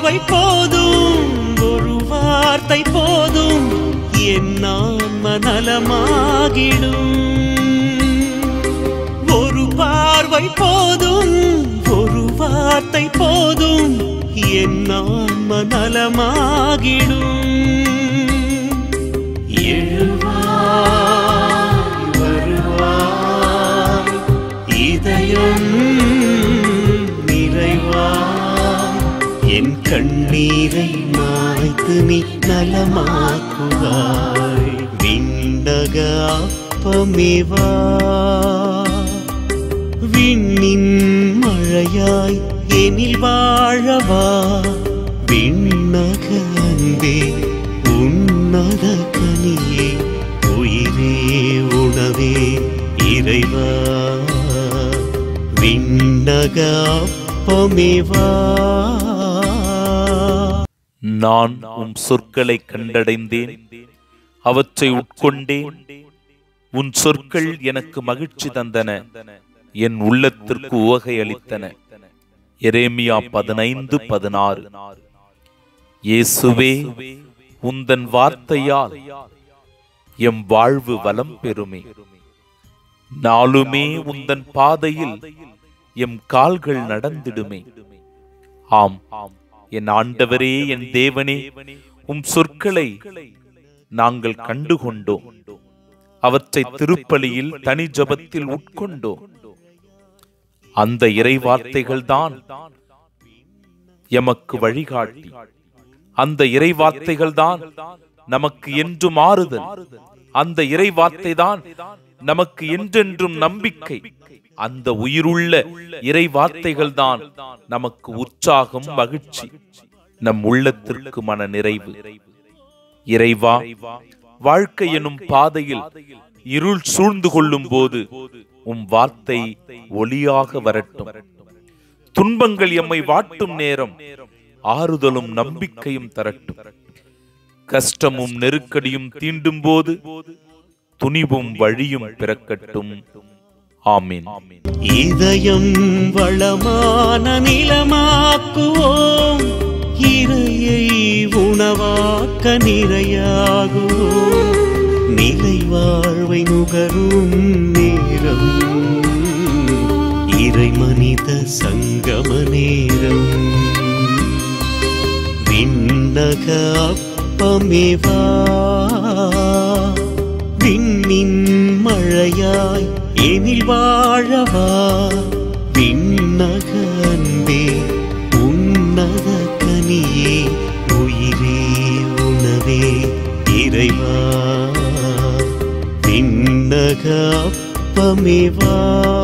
பார்வை போதும் ஒரு வார்த்தை போதும் என் ஆன்ம நலமாகிடும் ஒரு பார்வை போதும் ஒரு வார்த்தை போதும் என் ஆன்ம நலமாகிடும் எழுவாய் வருவாய் இதயம் நிறைவாய் என் கண்ணீரை மாய்த்து நீ நலமாக்குவாய் விண்ணக அப்பமிவா விண்ணின் மழையாய் எனில் வாழவா விண்ணக அன்பே உன்னத கனியே உயிரே உணவே இறைவா விண்ணக அப்பமிவா நான் உம் சொற்களை கண்டடைந்தேன் அவற்றை உட்கொண்டேன் உன் சொற்கள் எனக்கு மகிழ்ச்சி தந்தன என் உள்ளத்திற்கு உவகை அளித்தன எரேமியா பதினைந்து பதினாறு இயேசுவே உந்தன் வார்த்தையால் எம் வாழ்வு வளம் பெறுமே நாளுமே உந்தன் பாதையில் எம் கால்கள் நடந்திடுமே ஆம் என் ஆண்டவரே என் தேவனே உம் சொற்களை நாங்கள் கண்டுகொண்டோம் அவற்றை திருப்பலியில் தனி ஜபத்தில் உட்கொண்டோம் அந்த இறை வார்த்தைகள்தான் எமக்கு வழிகாட்டி அந்த இறை வார்த்தைகள்தான் நமக்கு என்று மாறுதல் அந்த இறை வார்த்தை தான் நமக்கு என்றென்றும் நம்பிக்கை அந்த உயிருள்ள இறை வார்த்தைகள் தான் நமக்கு உற்சாகம் மகிழ்ச்சி நம் உள்ளத்திற்கு மன நிறைவு இறைவா வாழ்க்கை எனும் பாதையில் இருள் சூழ்ந்து கொள்ளும் போது உம் வார்த்தை ஒளியாக வரட்டும் துன்பங்கள் எம்மை வாட்டும் நேரம் ஆறுதலும் நம்பிக்கையும் தரட்டும் கஷ்டமும் நெருக்கடியும் தீண்டும் போது துணிவும் வழியும் பிறக்கட்டும் ஆமீன் இதயம் வளமான நிலமாக்குவோம் இறையை உணவாக்க நிறையாகுவோம் நிலை வாழ்வை நுகரும் நேரம் இறை மனித சங்கம நேரம் விண்ணக அப்பமிவா விண்ணின் மழையாய் எனில் வாழவா விண்ணக அன்பே உன்னத கனியே உயிரே உணவே இறைவா விண்ணக அப்பமிவா